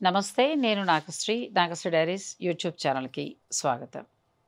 నమస్తే నేను Nagasri Nagasri diaries YouTube ఛానల్కి స్వాగతం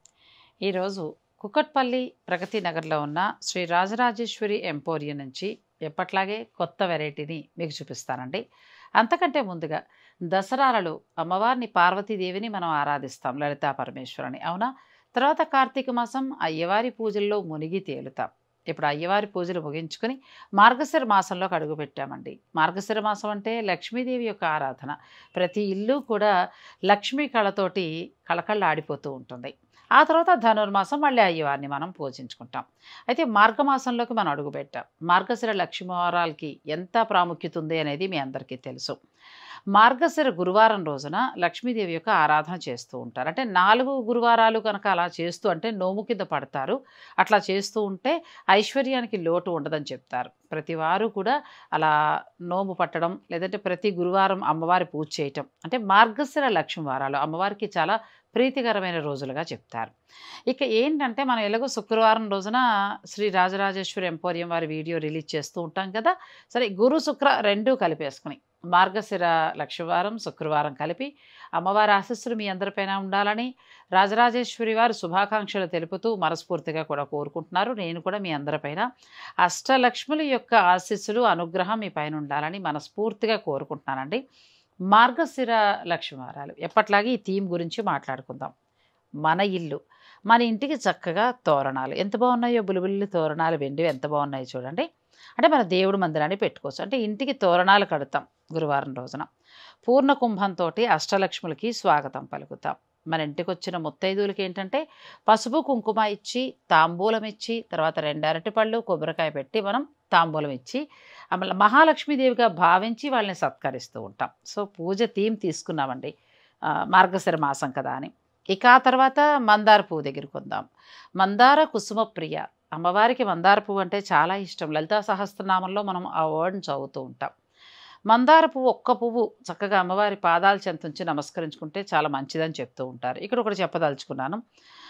ఈరోజు కుకట్పల్లి ప్రగతి నగర్లో ఉన్న శ్రీ రాజరాజేశ్వరి ఎంపోరియం నుంచి ఎప్పట్లాగే కొత్త వెరైటీని మీకు చూపిస్తానండి అంతకంటే ముందుగా దసరాలలో అమ్మవారిని పార్వతీదేవిని మనం ఆరాధిస్తాం లలితా పరమేశ్వరని అవునా తర్వాత కార్తీక మాసం అయ్యవారి పూజల్లో మునిగి తేలుతాం ఇప్పుడు అయ్యవారి పూజలు ముగించుకొని మార్గశిర మాసంలోకి అడుగు పెట్టామండి మార్గశిర మాసం అంటే లక్ష్మీదేవి యొక్క ఆరాధన ప్రతి ఇల్లు కూడా లక్ష్మీ కళతోటి కళకళ ఆడిపోతూ ఉంటుంది ఆ తర్వాత ధనుర్మాసం మళ్ళీ అయ్యవారిని మనం పూజించుకుంటాం అయితే మార్గమాసంలోకి మనం అడుగు పెట్టాం మార్గశిర లక్ష్మీవారాలకి ఎంత ప్రాముఖ్యత ఉంది అనేది మీ అందరికీ తెలుసు మార్గశిర గురువారం రోజున లక్ష్మీదేవి యొక్క ఆరాధన చేస్తూ ఉంటారు అంటే నాలుగు గురువారాలు కనుక అలా చేస్తూ అంటే నోము కింద పడతారు అట్లా చేస్తూ ఉంటే ఐశ్వర్యానికి లోటు ఉండదని చెప్తారు ప్రతి వారు కూడా అలా నోము పట్టడం లేదంటే ప్రతి గురువారం అమ్మవారి పూజ చేయటం అంటే మార్గశిర లక్ష్మి వారాలు అమ్మవారికి చాలా ప్రీతికరమైన రోజులుగా చెప్తారు ఇక ఏంటంటే మనం ఎలాగో శుక్రవారం రోజున శ్రీ రాజరాజేశ్వరి ఎంపోరియం వారి వీడియో రిలీజ్ చేస్తూ ఉంటాం కదా సరే గురు శుక్ర రెండూ కలిపేసుకుని మార్గశిర లక్షవారం శుక్రవారం కలిపి అమ్మవారి ఆశస్సులు మీ అందరిపైన ఉండాలని రాజరాజేశ్వరి వారు శుభాకాంక్షలు తెలుపుతూ మనస్ఫూర్తిగా కూడా కోరుకుంటున్నారు నేను కూడా మీ అందరిపైన అష్టలక్ష్ముల యొక్క ఆశీస్సులు అనుగ్రహం మీ పైన ఉండాలని మనస్ఫూర్తిగా కోరుకుంటున్నానండి మార్గశిర లక్ష్మీవారాలు ఎప్పట్లాగే ఈ థీమ్ గురించి మాట్లాడుకుందాం మన ఇల్లు మన ఇంటికి చక్కగా తోరణాలు ఎంత బాగున్నాయో బులిబుల్లి తోరణాలు వెండివి ఎంత బాగున్నాయో చూడండి అంటే మన దేవుడు మందిరాన్ని పెట్టుకోవచ్చు అంటే ఇంటికి తోరణాలు కడతాం గురువారం రోజున పూర్ణ కుంభంతో అష్టలక్ష్ములకి స్వాగతం పలుకుతాం మన ఇంటికి వచ్చిన ముత్తైదువులకి ఏంటంటే పసుపు కుంకుమ ఇచ్చి తాంబూలం ఇచ్చి తర్వాత రెండు అరటిపళ్ళు కొబ్బరికాయ పెట్టి మనం తాంబూలం ఇచ్చి అమల మహాలక్ష్మీదేవిగా భావించి వాళ్ళని సత్కరిస్తూ ఉంటాం సో పూజ థీమ్ తీసుకున్నామండి ఆ, మార్గశిర మాసం కదా అని ఇక ఆ తర్వాత మందార పువ్వు దగ్గరికి వద్దాం మందార కుసుమ ప్రియ అమ్మవారికి మందార పువ్వు అంటే చాలా ఇష్టం లలితా సహస్రనామంలో మనం ఆ వర్డ్ని చదువుతూ ఉంటాం మందార పువ్వు ఒక్క పువ్వు చక్కగా అమ్మవారి పాదాలు చెంతుంచి నమస్కరించుకుంటే చాలా మంచిదని చెప్తూ ఉంటారు ఇక్కడ ఒకటి చెప్పదలుచుకున్నాను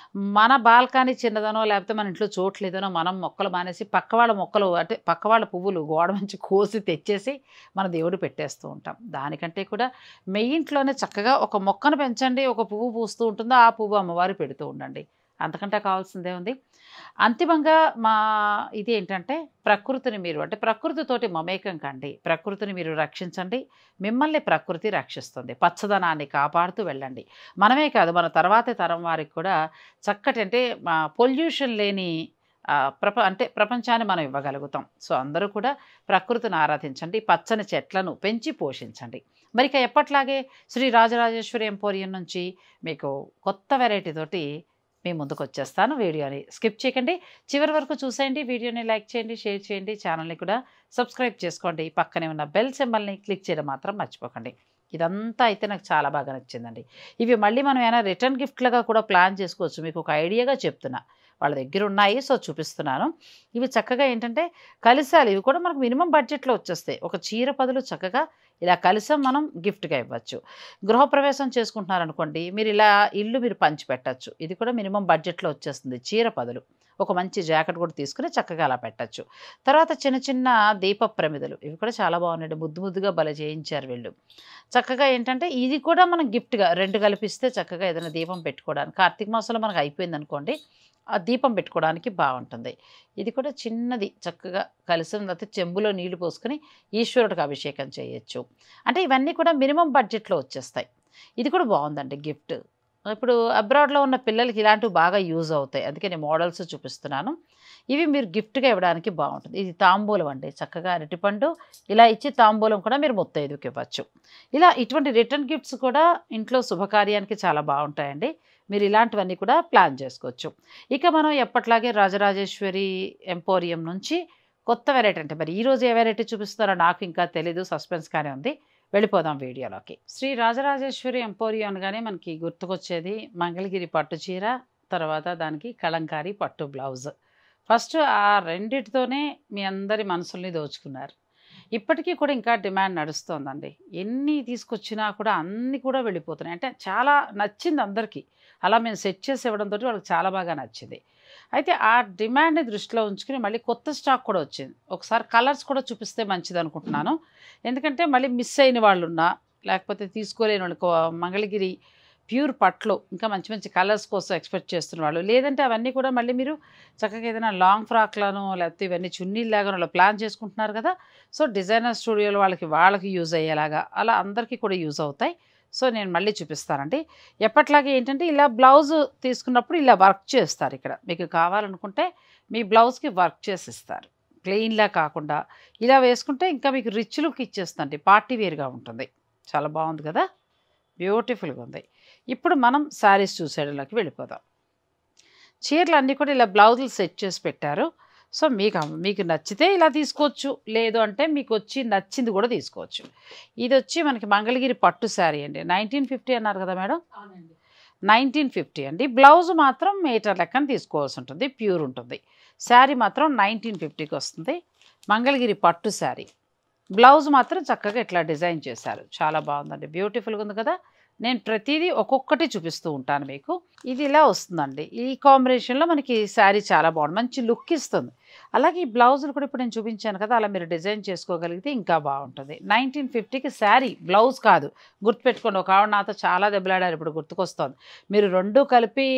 మన బాల్కనీ చిన్నదనో లేకపోతే మన ఇంట్లో చోట్లేదనో మనం మొక్కలు మానేసి పక్క వాళ్ళ మొక్కలు అంటే పక్క వాళ్ళ పువ్వులు గోడ నుంచి కోసి తెచ్చేసి మన దేవుడు పెట్టేస్తూ ఉంటాం దానికంటే కూడా మీ ఇంట్లోనే చక్కగా ఒక మొక్కను పెంచండి ఒక పువ్వు పూస్తూ ఉంటుందో ఆ పువ్వు అమ్మవారు పెడుతూ ఉండండి అంతకంటే కావాల్సిందే ఉంది అంతిమంగా మా ఇది ఏంటంటే ప్రకృతిని మీరు అంటే ప్రకృతితోటి మమేకం కండి ప్రకృతిని మీరు రక్షించండి మిమ్మల్ని ప్రకృతి రక్షిస్తుంది పచ్చదనాన్ని కాపాడుతూ వెళ్ళండి మనమే కాదు మన తర్వాతి తరం వారికి కూడా చక్కటి అంటే పొల్యూషన్ లేని ఆ, ప్రప అంటే ప్రపంచాన్ని మనం ఇవ్వగలుగుతాం సో అందరూ కూడా ప్రకృతిని ఆరాధించండి పచ్చని చెట్లను పెంచి పోషించండి మరి ఇక ఎప్పట్లాగే శ్రీ రాజరాజేశ్వరి ఎంపోరియం నుంచి మీకు కొత్త వెరైటీ తోటి మీ ముందుకు వచ్చేస్తాను వీడియోని స్కిప్ చేయకండి చివరి వరకు చూసేయండి వీడియోని లైక్ చేయండి షేర్ చేయండి ఛానల్ని కూడా సబ్స్క్రైబ్ చేసుకోండి పక్కనే ఉన్న బెల్ సింబల్ని క్లిక్ చేయడం మాత్రం మర్చిపోకండి ఇదంతా అయితే నాకు చాలా బాగా నచ్చిందండి ఇవి మళ్ళీ మనం ఏమైనా రిటర్న్ గిఫ్ట్లుగా కూడా ప్లాన్ చేసుకోవచ్చు మీకు ఒక ఐడియాగా చెప్తున్నా వాళ్ళ దగ్గర ఉన్నాయి సో చూపిస్తున్నాను ఇవి చక్కగా ఏంటంటే కలిసాలు ఇవి కూడా మనకు మినిమం బడ్జెట్లో వచ్చేస్తాయి ఒక చీర పదులు చక్కగా ఇలా కలిసం మనం గిఫ్ట్గా ఇవ్వచ్చు గృహప్రవేశం చేసుకుంటున్నారనుకోండి మీరు ఇలా ఇల్లు మీరు పంచి పెట్టచ్చు ఇది కూడా మినిమం బడ్జెట్లో వచ్చేస్తుంది చీర పదులు ఒక మంచి జాకెట్ కూడా తీసుకుని చక్కగా అలా పెట్టచ్చు తర్వాత చిన్న చిన్న దీప ప్రమిదలు ఇవి కూడా చాలా బాగున్నాయి ముద్దు ముద్దుగా భలే చేయించారు వీళ్ళు చక్కగా ఏంటంటే ఇది కూడా మనం గిఫ్ట్గా రెండు కలిపిస్తే చక్కగా ఏదైనా దీపం పెట్టుకోవడానికి కార్తీక మాసంలో మనకు అయిపోయింది అనుకోండి ఆ దీపం పెట్టుకోవడానికి బాగుంటుంది ఇది కూడా చిన్నది చక్కగా కలిసి అయితే చెంబులో నీళ్లు పోసుకొని ఈశ్వరుడికి అభిషేకం చేయొచ్చు అంటే ఇవన్నీ కూడా మినిమం బడ్జెట్లో వచ్చేస్తాయి ఇది కూడా బాగుందండి గిఫ్ట్ ఇప్పుడు అబ్రాడ్లో ఉన్న పిల్లలకి ఇలాంటివి బాగా యూజ్ అవుతాయి అందుకే నేను మోడల్స్ చూపిస్తున్నాను ఇవి మీరు గిఫ్ట్గా ఇవ్వడానికి బాగుంటుంది ఇది తాంబూలం అండి చక్కగా అరటిపండు ఇలా ఇచ్చి తాంబూలం కూడా మీరు మొత్తైదుకి ఇవ్వచ్చు ఇలా ఇటువంటి రిటర్న్ గిఫ్ట్స్ కూడా ఇంట్లో శుభకార్యానికి చాలా బాగుంటాయండి మీరు ఇలాంటివన్నీ కూడా ప్లాన్ చేసుకోవచ్చు ఇక మనం ఎప్పట్లాగే రాజరాజేశ్వరి ఎంపోరియం నుంచి కొత్త వెరైటీ అంటే మరి ఈరోజు ఏ వెరైటీ చూపిస్తారో నాకు ఇంకా తెలీదు సస్పెన్స్గానే ఉంది వెళ్ళిపోదాం వీడియోలోకి శ్రీ రాజరాజేశ్వరి ఎంపోరియం అనగానే మనకి గుర్తుకొచ్చేది మంగళగిరి పట్టు చీర తర్వాత దానికి కలంకారీ పట్టు బ్లౌజ్ ఫస్ట్ ఆ రెండిటితోనే మీ అందరి మనసుల్ని దోచుకున్నారు ఇప్పటికీ కూడా ఇంకా డిమాండ్ నడుస్తోందండి ఎన్ని తీసుకొచ్చినా కూడా అన్ని కూడా వెళ్ళిపోతున్నాయి అంటే చాలా నచ్చింది అందరికీ అలా మేము సెట్ చేసి ఇవ్వడంతో వాళ్ళకి చాలా బాగా నచ్చింది అయితే ఆ డిమాండ్ని దృష్టిలో ఉంచుకుని మళ్ళీ కొత్త స్టాక్ కూడా వచ్చింది ఒకసారి కలర్స్ కూడా చూపిస్తే మంచిది అనుకుంటున్నాను ఎందుకంటే మళ్ళీ మిస్ అయిన వాళ్ళు ఉన్నా లేకపోతే తీసుకోలేని వాళ్ళు కో- మంగళగిరి ప్యూర్ పట్లు ఇంకా మంచి మంచి కలర్స్ కోసం ఎక్స్పెక్ట్ చేస్తున్న వాళ్ళు లేదంటే అవన్నీ కూడా మళ్ళీ మీరు చక్కగా ఏదైనా లాంగ్ ఫ్రాక్లను లేకపోతే ఇవన్నీ చున్నీలాగా వాళ్ళు ప్లాన్ చేసుకుంటున్నారు కదా సో డిజైనర్ స్టూడియోలో వాళ్ళకి వాళ్ళకి యూజ్ అయ్యేలాగా అలా అందరికీ కూడా యూజ్ అవుతాయి సో నేను మళ్ళీ చూపిస్తానండి ఎప్పట్లాగే ఏంటంటే ఇలా బ్లౌజ్ తీసుకున్నప్పుడు ఇలా వర్క్ చేస్తారు ఇక్కడ మీకు కావాలనుకుంటే మీ బ్లౌజ్కి వర్క్ చేసి ఇస్తారు ప్లెయిన్లా కాకుండా ఇలా వేసుకుంటే ఇంకా మీకు రిచ్ లుక్ ఇచ్చేస్తుంది పార్టీ వేర్గా ఉంటుంది చాలా బాగుంది కదా బ్యూటిఫుల్గా ఉంది ఇప్పుడు మనం శారీస్ చూసేయడంలోకి వెళ్ళిపోదాం చీరలు అన్నీ కూడా ఇలా బ్లౌజులు సెట్ చేసి పెట్టారు సో మీకు మీకు నచ్చితే ఇలా తీసుకోవచ్చు లేదు అంటే మీకు వచ్చి నచ్చింది కూడా తీసుకోవచ్చు ఇది వచ్చి మనకి మంగళగిరి పట్టు శారీ అండి నైన్టీన్ ఫిఫ్టీ అన్నారు కదా మేడం అవునండి నైన్టీన్ ఫిఫ్టీ అండి బ్లౌజ్ మాత్రం మీటర్ లెక్కన తీసుకోవాల్సి ఉంటుంది ప్యూర్ ఉంటుంది శారీ మాత్రం నైన్టీన్ ఫిఫ్టీకి వస్తుంది మంగళగిరి పట్టు శారీ బ్లౌజ్ మాత్రం చక్కగా ఇట్లా డిజైన్ చేశారు చాలా బాగుందండి బ్యూటిఫుల్గా ఉంది కదా నేను ప్రతిదీ ఒక్కొక్కటి చూపిస్తూ ఉంటాను మీకు ఇది ఇలా వస్తుందండి ఈ కాంబినేషన్లో మనకి శారీ చాలా బాగుంది మంచి లుక్ ఇస్తుంది అలాగే ఈ బ్లౌజులు కూడా ఇప్పుడు నేను చూపించాను కదా అలా మీరు డిజైన్ చేసుకోగలిగితే ఇంకా బాగుంటుంది నైన్టీన్ ఫిఫ్టీకి శారీ బ్లౌజ్ కాదు గుర్తుపెట్టుకోండి ఒక ఆవిడ నాతో చాలా దెబ్బలాడారు ఇప్పుడు గుర్తుకొస్తోంది మీరు రెండు కలిపి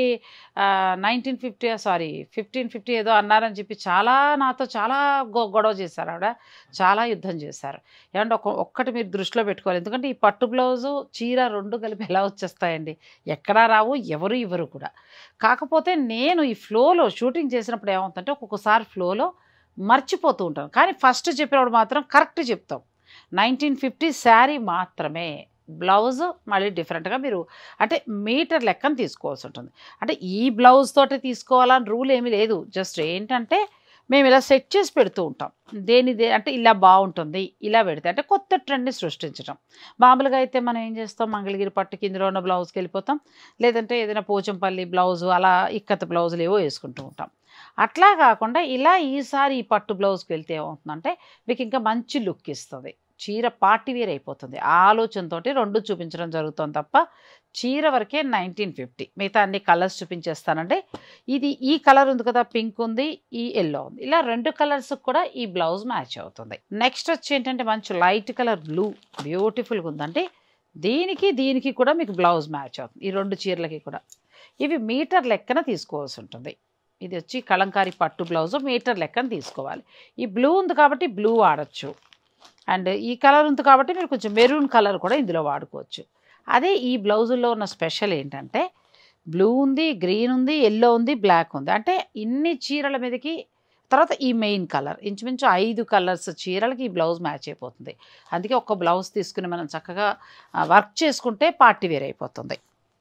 nineteen fifty sorry fifteen fifty ఏదో అన్నారని చెప్పి చాలా నాతో చాలా గొ గొడవ చేశారు ఆవిడ చాలా యుద్ధం చేశారు ఏమంటే ఒక ఒక్కటి మీరు దృష్టిలో పెట్టుకోవాలి ఎందుకంటే ఈ పట్టు బ్లౌజు చీర రెండు కలిపి ఎలా వచ్చేస్తాయండి ఎక్కడా రావు ఎవరు ఇవ్వరు కూడా కాకపోతే నేను ఈ ఫ్లోలో షూటింగ్ చేసినప్పుడు ఏమవుతుందంటే ఒక్కొక్కసారి ఫ్లోలో మర్చిపోతూ ఉంటాను కానీ ఫస్ట్ చెప్పినప్పుడు మాత్రం కరెక్ట్ చెప్తాం నైన్టీన్ ఫిఫ్టీ శారీ మాత్రమే బ్లౌజ్ మళ్ళీ డిఫరెంట్గా మీరు అంటే మీటర్ లెక్కన తీసుకోవాల్సి ఉంటుంది అంటే ఈ బ్లౌజ్ తోటి తీసుకోవాలని రూల్ ఏమీ లేదు జస్ట్ ఏంటంటే మేము ఇలా సెట్ చేసి పెడుతూ ఉంటాం దేనిదే అంటే ఇలా బాగుంటుంది ఇలా పెడితే అంటే కొత్త ట్రెండ్ని సృష్టించడం మామూలుగా అయితే మనం ఏం చేస్తాం మంగళగిరి పట్టు కిందలో ఉన్న బ్లౌజ్కి వెళ్ళిపోతాం లేదంటే ఏదైనా పోచంపల్లి బ్లౌజు అలా ఇక్కత బ్లౌజులు ఏవో వేసుకుంటూ ఉంటాం అట్లా కాకుండా ఇలా ఈసారి ఈ పట్టు బ్లౌజ్కి వెళ్తే ఏమవుతుందంటే మీకు ఇంకా మంచి లుక్ ఇస్తుంది చీర పార్టీ వేర్ అయిపోతుంది ఆ ఆలోచనతోటి రెండు చూపించడం జరుగుతుంది తప్ప చీర వరకే నైన్టీన్ ఫిఫ్టీ మిగతా అన్ని కలర్స్ చూపించేస్తానండి ఇది ఈ కలర్ ఉంది కదా పింక్ ఉంది ఈ ఎల్లో ఉంది ఇలా రెండు కలర్స్ కూడా ఈ బ్లౌజ్ మ్యాచ్ అవుతుంది నెక్స్ట్ వచ్చి ఏంటంటే మంచి లైట్ కలర్ బ్లూ బ్యూటిఫుల్గా ఉందండి దీనికి దీనికి కూడా మీకు బ్లౌజ్ మ్యాచ్ అవుతుంది ఈ రెండు చీరలకి కూడా ఇవి మీటర్ లెక్కన తీసుకోవాల్సి ఉంటుంది ఇది వచ్చి కలంకారీ పట్టు బ్లౌజ్ మీటర్ లెక్కన తీసుకోవాలి ఈ బ్లూ ఉంది కాబట్టి బ్లూ వాడచ్చు అండ్ ఈ కలర్ ఉంది కాబట్టి మీరు కొంచెం మెరూన్ కలర్ కూడా ఇందులో వాడుకోవచ్చు అదే ఈ బ్లౌజుల్లో ఉన్న స్పెషల్ ఏంటంటే బ్లూ ఉంది గ్రీన్ ఉంది ఎల్లో ఉంది బ్లాక్ ఉంది అంటే ఇన్ని చీరల మీదకి తర్వాత ఈ మెయిన్ కలర్ ఇంచుమించు ఐదు కలర్స్ చీరలకి ఈ బ్లౌజ్ మ్యాచ్ అయిపోతుంది అందుకే ఒక బ్లౌజ్ తీసుకుని మనం చక్కగా వర్క్ చేసుకుంటే పార్టీ వేర్ అయిపోతుంది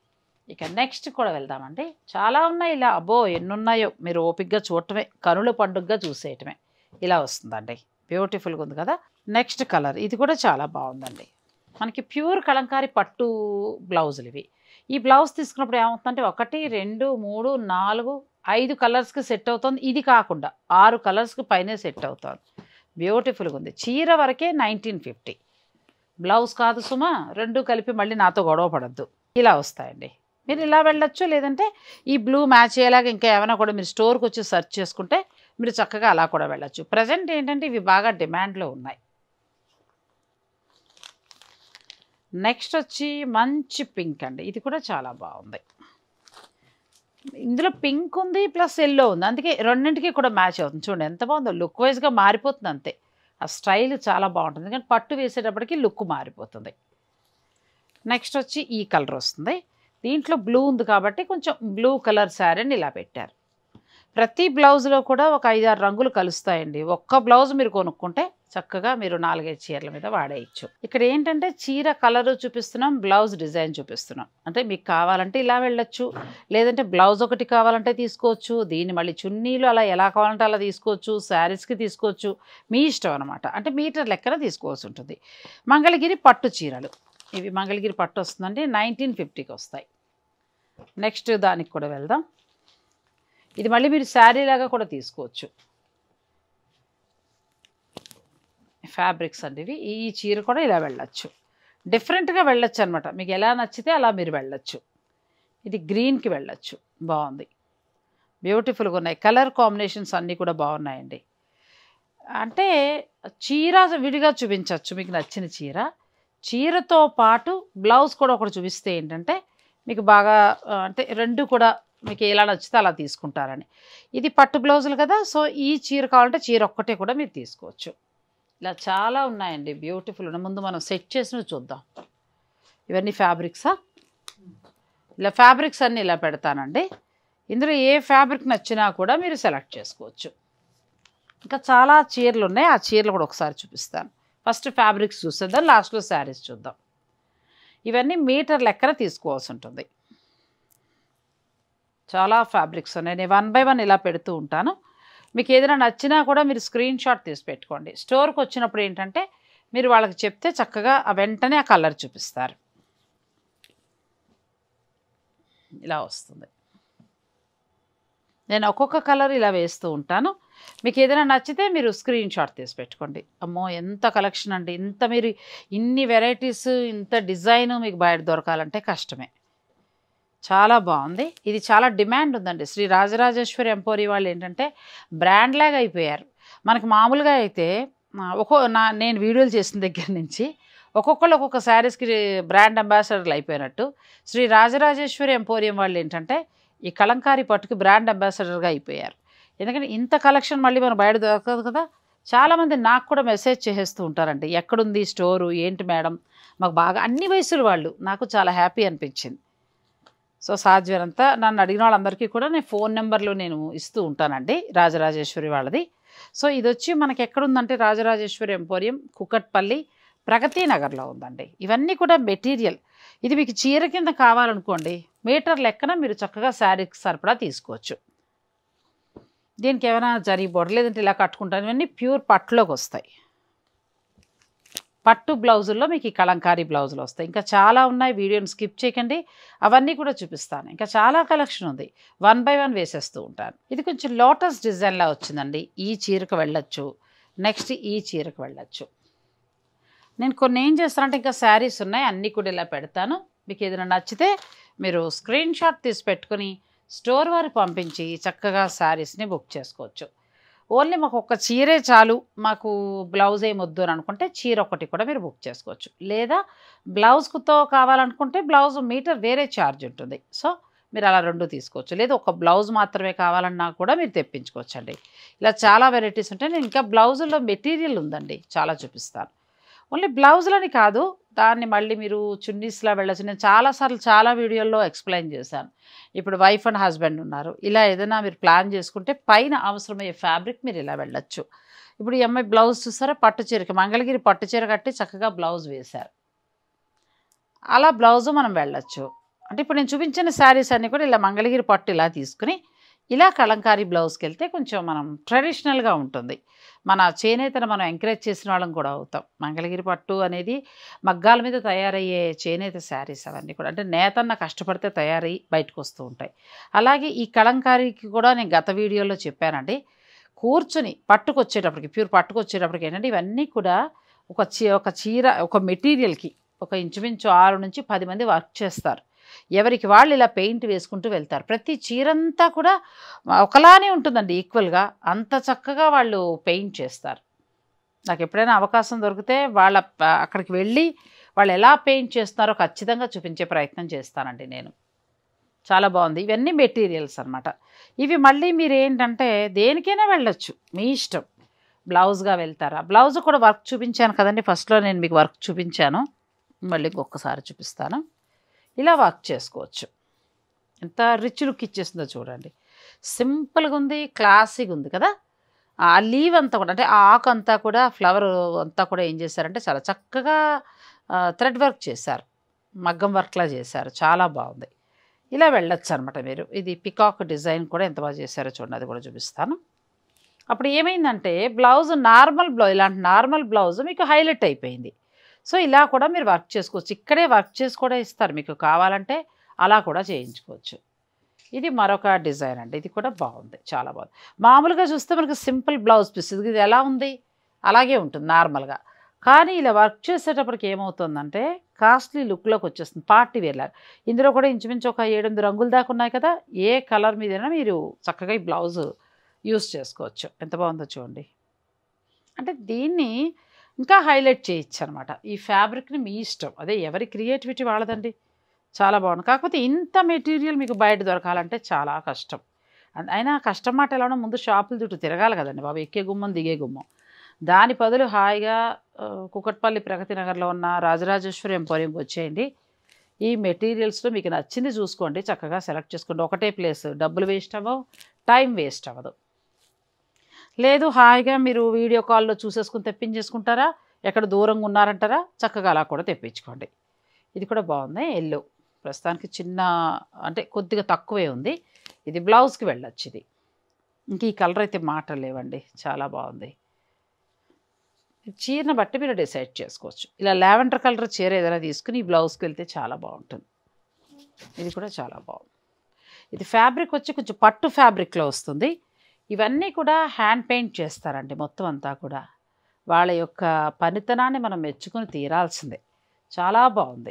ఇక నెక్స్ట్ కూడా వెళ్దామండి చాలా ఉన్నాయి ఇలా అబ్బో ఎన్ని ఉన్నాయో మీరు ఓపిక్గా చూడటమే కనుల పండుగగా చూసేయటమే ఇలా వస్తుందండి బ్యూటిఫుల్గా ఉంది కదా నెక్స్ట్ కలర్ ఇది కూడా చాలా బాగుందండి మనకి ప్యూర్ కలంకారీ పట్టు బ్లౌజులు ఇవి ఈ బ్లౌజ్ తీసుకున్నప్పుడు ఏమవుతుందంటే ఒకటి రెండు మూడు నాలుగు ఐదు కలర్స్కి సెట్ అవుతుంది ఇది కాకుండా ఆరు కలర్స్కి పైనే సెట్ అవుతుంది బ్యూటిఫుల్గా ఉంది చీర వరకే నైన్టీన్ ఫిఫ్టీ బ్లౌజ్ కాదు సుమా రెండు కలిపి మళ్ళీ నాతో గొడవ పడద్దు ఇలా వస్తాయండి మీరు ఇలా వెళ్ళొచ్చు లేదంటే ఈ బ్లూ మ్యాచ్ అయ్యేలాగా ఇంకా ఏమైనా కూడా మీరు స్టోర్కి వచ్చి సెర్చ్ చేసుకుంటే మీరు చక్కగా అలా కూడా వెళ్ళొచ్చు ప్రజెంట్ ఏంటంటే ఇవి బాగా డిమాండ్లో ఉన్నాయి నెక్స్ట్ వచ్చి మంచి పింక్ అండి ఇది కూడా చాలా బాగుంది ఇందులో పింక్ ఉంది ప్లస్ ఎల్లో ఉంది అందుకే రెండింటికి కూడా మ్యాచ్ అవుతుంది చూడండి ఎంత బాగుందో లుక్ వైజ్గా మారిపోతుంది అంతే ఆ స్టైల్ చాలా బాగుంటుంది ఎందుకంటే పట్టు వేసేటప్పటికి లుక్ మారిపోతుంది నెక్స్ట్ వచ్చి ఈ కలర్ వస్తుంది దీంట్లో బ్లూ ఉంది కాబట్టి కొంచెం బ్లూ కలర్ శారీని ఇలా పెట్టారు ప్రతి బ్లౌజ్లో కూడా ఒక ఐదారు రంగులు కలుస్తాయండి ఒక్క బ్లౌజ్ మీరు కొనుక్కుంటే చక్కగా మీరు నాలుగైదు చీరల మీద వాడేయచ్చు ఇక్కడ ఏంటంటే చీర కలర్ చూపిస్తున్నాం బ్లౌజ్ డిజైన్ చూపిస్తున్నాం అంటే మీకు కావాలంటే ఇలా వెళ్ళొచ్చు లేదంటే బ్లౌజ్ ఒకటి కావాలంటే తీసుకోవచ్చు దీన్ని మళ్ళీ చున్నీలు అలా ఎలా కావాలంటే అలా తీసుకోవచ్చు శారీస్కి తీసుకోవచ్చు మీ ఇష్టం అనమాట అంటే మీటర్ లెక్కన తీసుకోవాల్సి ఉంటుంది మంగళగిరి పట్టు చీరలు ఇవి మంగళగిరి పట్టు వస్తుందండి నైన్టీన్ ఫిఫ్టీకి వస్తాయి నెక్స్ట్ దానికి కూడా వెళ్దాం ఇది మళ్ళీ మీరు శారీ లాగా కూడా తీసుకోవచ్చు ఫ్యాబ్రిక్స్ అండి ఇవి ఈ చీర కూడా ఇలా వెళ్ళచ్చు డిఫరెంట్గా వెళ్ళొచ్చు అనమాట మీకు ఎలా నచ్చితే అలా మీరు వెళ్ళొచ్చు ఇది గ్రీన్కి వెళ్ళొచ్చు బాగుంది బ్యూటిఫుల్గా ఉన్నాయి కలర్ కాంబినేషన్స్ అన్నీ కూడా బాగున్నాయండి అంటే చీర విడిగా చూపించవచ్చు మీకు నచ్చిన చీర చీరతో పాటు బ్లౌజ్ కూడా ఒకటి చూపిస్తే ఏంటంటే మీకు బాగా ఆ, అంటే రెండు కూడా మీకు ఎలా నచ్చితే అలా తీసుకుంటారని ఇది పట్టు బ్లౌజులు కదా సో ఈ చీర కావాలంటే చీర ఒక్కటే కూడా మీరు తీసుకోవచ్చు ఇలా చాలా ఉన్నాయండి బ్యూటిఫుల్ ఉన్నాయి ముందు మనం సెట్ చేసినవి చూద్దాం ఇవన్నీ ఫ్యాబ్రిక్సా ఇలా ఫ్యాబ్రిక్స్ అన్నీ ఇలా పెడతానండి ఇందులో ఏ ఫ్యాబ్రిక్ నచ్చినా కూడా మీరు సెలెక్ట్ చేసుకోవచ్చు ఇంకా చాలా చీరలు ఉన్నాయి ఆ చీరలు కూడా ఒకసారి చూపిస్తాను ఫస్ట్ ఫ్యాబ్రిక్స్ చూసేద్దాం లాస్ట్లో శారీస్ చూద్దాం ఇవన్నీ మీటర్ లెక్కన తీసుకోవాల్సి ఉంటుంది చాలా ఫ్యాబ్రిక్స్ ఉన్నాయి నేను వన్ బై వన్ ఇలా పెడుతూ ఉంటాను మీకు ఏదైనా నచ్చినా కూడా మీరు స్క్రీన్ షాట్ తీసి పెట్టుకోండి స్టోర్కి వచ్చినప్పుడు ఏంటంటే మీరు వాళ్ళకి చెప్తే చక్కగా ఆ వెంటనే ఆ కలర్ చూపిస్తారు ఇలా వస్తుంది నేను ఒక్కొక్క కలర్ ఇలా వేస్తూ ఉంటాను మీకు ఏదైనా నచ్చితే మీరు స్క్రీన్ షాట్ తీసి పెట్టుకోండి అమ్మో ఎంత కలెక్షన్ అండి ఇంత మీరు ఇన్ని వెరైటీస్ ఇంత డిజైన్ మీకు బయట దొరకాలంటే కష్టమే చాలా బాగుంది ఇది చాలా డిమాండ్ ఉందండి శ్రీ రాజరాజేశ్వరి ఎంపోరి వాళ్ళు ఏంటంటే బ్రాండ్ లాగా అయిపోయారు మనకి మామూలుగా అయితే ఆ, ఒక్కో నా నేను వీడియోలు చేసిన దగ్గర నుంచి ఒక్కొక్కళ్ళు ఒక్కొక్క శారీస్కి బ్రాండ్ అంబాసిడర్లు అయిపోయినట్టు శ్రీ రాజరాజేశ్వరి ఎంపోరియం వాళ్ళు ఏంటంటే ఈ కలంకారీ పట్టుకి బ్రాండ్ అంబాసిడర్గా అయిపోయారు ఎందుకంటే ఇంత కలెక్షన్ మళ్ళీ మనం బయట దొరకదు కదా చాలామంది నాకు కూడా మెసేజ్ చేసేస్తూ ఉంటారండి ఎక్కడుంది స్టోరు ఏంటి మేడం మాకు బాగా అన్ని వయసుల వాళ్ళు నాకు చాలా హ్యాపీ అనిపించింది సో సాధ్యమైనంత నన్ను అడిగిన వాళ్ళందరికీ కూడా నేను ఫోన్ నెంబర్లు నేను ఇస్తూ ఉంటానండి రాజరాజేశ్వరి వాళ్ళది సో ఇది వచ్చి మనకి ఎక్కడుందంటే రాజరాజేశ్వరి ఎంపోరియం కుకట్పల్లి ప్రగతి నగర్లో ఉందండి ఇవన్నీ కూడా మెటీరియల్ ఇది మీకు చీర కింద కావాలనుకోండి మీటర్ లెక్కన మీరు చక్కగా శారీకి సరిపడా తీసుకోవచ్చు దీనికి ఏమైనా జరిగి బొడ లేదంటే ఇలా కట్టుకుంటాను ఇవన్నీ ప్యూర్ పట్టులోకి వస్తాయి పట్టు బ్లౌజుల్లో మీకు ఈ కలంకారీ బ్లౌజులు వస్తాయి ఇంకా చాలా ఉన్నాయి వీడియోని స్కిప్ చేయకండి అవన్నీ కూడా చూపిస్తాను ఇంకా చాలా కలెక్షన్ ఉంది వన్ బై వన్ వేసేస్తూ ఉంటాను ఇది కొంచెం లోటస్ డిజైన్లా వచ్చిందండి ఈ చీరకు వెళ్ళొచ్చు నెక్స్ట్ ఈ చీరకు వెళ్ళొచ్చు నేను కొన్ని ఏం చేస్తానంటే ఇంకా శారీస్ ఉన్నాయి అన్నీ కూడా ఇలా పెడతాను మీకు ఏదైనా నచ్చితే మీరు స్క్రీన్ షాట్ తీసి పెట్టుకుని స్టోర్ వారికి పంపించి చక్కగా శారీస్ని బుక్ చేసుకోవచ్చు ఓన్లీ మాకు ఒక చీరే చాలు మాకు బ్లౌజ్ ఏం వద్దు అని అనుకుంటే చీర ఒకటి కూడా మీరు బుక్ చేసుకోవచ్చు లేదా బ్లౌజ్తో కావాలనుకుంటే బ్లౌజ్ మీటర్ వేరే ఛార్జ్ ఉంటుంది సో మీరు అలా రెండు తీసుకోవచ్చు లేదా ఒక బ్లౌజ్ మాత్రమే కావాలన్నా కూడా మీరు తెప్పించుకోవచ్చు అండి ఇలా చాలా వెరైటీస్ ఉంటాయి నేను ఇంకా బ్లౌజుల్లో మెటీరియల్ ఉందండి చాలా చూపిస్తాను ఓన్లీ బ్లౌజులని కాదు దాన్ని మళ్ళీ మీరు చున్నీస్లా వెళ్ళచ్చు నేను చాలాసార్లు చాలా వీడియోల్లో ఎక్స్ప్లెయిన్ చేశాను ఇప్పుడు వైఫ్ అండ్ హస్బెండ్ ఉన్నారు ఇలా ఏదైనా మీరు ప్లాన్ చేసుకుంటే పైన అవసరమయ్యే ఫ్యాబ్రిక్ మీరు ఇలా వెళ్ళొచ్చు ఇప్పుడు ఈ అమ్మాయి బ్లౌజ్ చూసారా పట్టు చీరకి మంగళగిరి పట్టు చీర కట్టి చక్కగా బ్లౌజ్ వేశారు అలా బ్లౌజ్ మనం వెళ్ళొచ్చు అంటే ఇప్పుడు నేను చూపించిన శారీస్ అన్నీ కూడా ఇలా మంగళగిరి పట్టు ఇలా తీసుకుని ఇలా కలంకారీ బ్లౌజ్కి వెళ్తే కొంచెం మనం ట్రెడిషనల్గా ఉంటుంది మన చేనేతను మనం ఎంకరేజ్ చేసిన వాళ్ళం కూడా అవుతాం మంగళగిరి పట్టు అనేది మగ్గాల మీద తయారయ్యే చేనేత శారీస్ అవన్నీ కూడా అంటే నేతన్న కష్టపడితే తయారయ్యి బయటకు వస్తూ ఉంటాయి అలాగే ఈ కలంకారీకి కూడా నేను గత వీడియోలో చెప్పానండి కూర్చుని పట్టుకొచ్చేటప్పటికి ప్యూర్ పట్టుకొచ్చేటప్పటికి ఏంటంటే ఇవన్నీ కూడా ఒక చీ ఒక చీర ఒక మెటీరియల్కి ఒక ఇంచుమించు ఆరు నుంచి పది మంది వర్క్ చేస్తారు ఎవరికి వాళ్ళు ఇలా పెయింట్ వేసుకుంటూ వెళ్తారు ప్రతి చీరంతా కూడా ఒకలానే ఉంటుందండి ఈక్వల్గా అంత చక్కగా వాళ్ళు పెయింట్ చేస్తారు నాకు ఎప్పుడైనా అవకాశం దొరికితే వాళ్ళ ప- అక్కడికి వెళ్ళి వాళ్ళు ఎలా పెయింట్ చేస్తున్నారో ఖచ్చితంగా చూపించే ప్రయత్నం చేస్తానండి నేను చాలా బాగుంది ఇవన్నీ మెటీరియల్స్ అన్నమాట ఇవి మళ్ళీ మీరు ఏంటంటే దేనికైనా వెళ్ళొచ్చు మీ ఇష్టం బ్లౌజ్గా వెళ్తారా బ్లౌజ్ కూడా వర్క్ చూపించాను కదండి ఫస్ట్లో నేను మీకు వర్క్ చూపించాను మళ్ళీ ఇంకొకసారి చూపిస్తాను ఇలా వర్క్ చేసుకోవచ్చు ఎంత రిచ్ లుక్ ఇచ్చేసిందో చూడండి సింపుల్గా ఉంది క్లాసీగా ఉంది కదా ఆ లీవ్ అంతా కూడా అంటే ఆ ఆకు అంతా కూడా ఫ్లవర్ అంతా కూడా ఏం చేశారంటే చాలా చక్కగా థ్రెడ్ వర్క్ చేశారు మగ్గం వర్క్లా చేశారు చాలా బాగుంది ఇలా వెళ్ళొచ్చు అనమాట మీరు ఇది పికాక్ డిజైన్ కూడా ఎంత బాగా చేశారో చూడండి అది కూడా చూపిస్తాను అప్పుడు ఏమైందంటే బ్లౌజ్ నార్మల్ బ్లౌజ్ ఇలాంటి నార్మల్ బ్లౌజ్ మీకు హైలైట్ అయిపోయింది సో ఇలా కూడా మీరు వర్క్ చేసుకోవచ్చు ఇక్కడే వర్క్ చేసి కూడా ఇస్తారు మీకు కావాలంటే అలా కూడా చేయించుకోవచ్చు ఇది మరొక డిజైన్ అండి ఇది కూడా బాగుంది చాలా బాగుంది మామూలుగా చూస్తే మనకు సింపుల్ బ్లౌజ్ పీస్ ఇది ఎలా ఉంది అలాగే ఉంటుంది నార్మల్గా కానీ ఇలా వర్క్ చేసేటప్పటికి ఏమవుతుందంటే కాస్ట్లీ లుక్లోకి వచ్చేస్తుంది పార్టీ వేర్ లాగా ఇందులో కూడా ఇంచుమించు ఒక ఏడెనిమిది రంగులు దాకా ఉన్నాయి కదా ఏ కలర్ మీదైనా మీరు చక్కగా ఈ బ్లౌజ్ యూస్ చేసుకోవచ్చు ఎంత బాగుందో చూడండి అంటే దీన్ని ఇంకా హైలైట్ చేయొచ్చు అనమాట ఈ ఫ్యాబ్రిక్ని మీ ఇష్టం అదే ఎవరి క్రియేటివిటీ వాళ్ళదండి చాలా బాగుంది కాకపోతే ఇంత మెటీరియల్ మీకు బయట దొరకాలంటే చాలా కష్టం అన్- అయినా కష్టం మాట ఎలా ఉన్నా ముందు షాపుల చుట్టూ తిరగాలి కదండి బాబు ఎక్కే గుమ్మం దిగే గుమ్మం దాని బదులు హాయిగా ఆ, కుకట్పల్లి ప్రగతి నగర్లో ఉన్న రాజరాజేశ్వరి ఎంపోరియంకి వచ్చేయండి ఈ మెటీరియల్స్లో మీకు నచ్చింది చూసుకోండి చక్కగా సెలెక్ట్ చేసుకోండి ఒకటే ప్లేస్ డబ్బులు వేస్ట్ అవ్వవు టైం వేస్ట్ అవ్వదు లేదు హాయిగా మీరు వీడియో కాల్లో చూసేసుకుని తెప్పించేసుకుంటారా ఎక్కడ దూరంగా ఉన్నారంటారా చక్కగా అలా కూడా తెప్పించుకోండి ఇది కూడా బాగుంది ఎల్లో ప్రస్తుతానికి చిన్న అంటే కొద్దిగా తక్కువే ఉంది ఇది బ్లౌజ్కి వెళ్ళొచ్చు ఇది ఇంక ఈ కలర్ అయితే మాటలు లేవండి చాలా బాగుంది చీరను బట్టి మీరు డిసైడ్ చేసుకోవచ్చు ఇలా లావెండర్ కలర్ చీర ఏదైనా తీసుకుని ఈ బ్లౌజ్కి వెళ్తే చాలా బాగుంటుంది ఇది కూడా చాలా బాగుంది ఇది ఫ్యాబ్రిక్ వచ్చి కొంచెం పట్టు ఫ్యాబ్రిక్లో వస్తుంది ఇవన్నీ కూడా హ్యాండ్ పెయింట్ చేస్తారండి మొత్తం అంతా కూడా వాళ్ళ యొక్క పనితనాన్ని మనం మెచ్చుకొని తీరాల్సిందే చాలా బాగుంది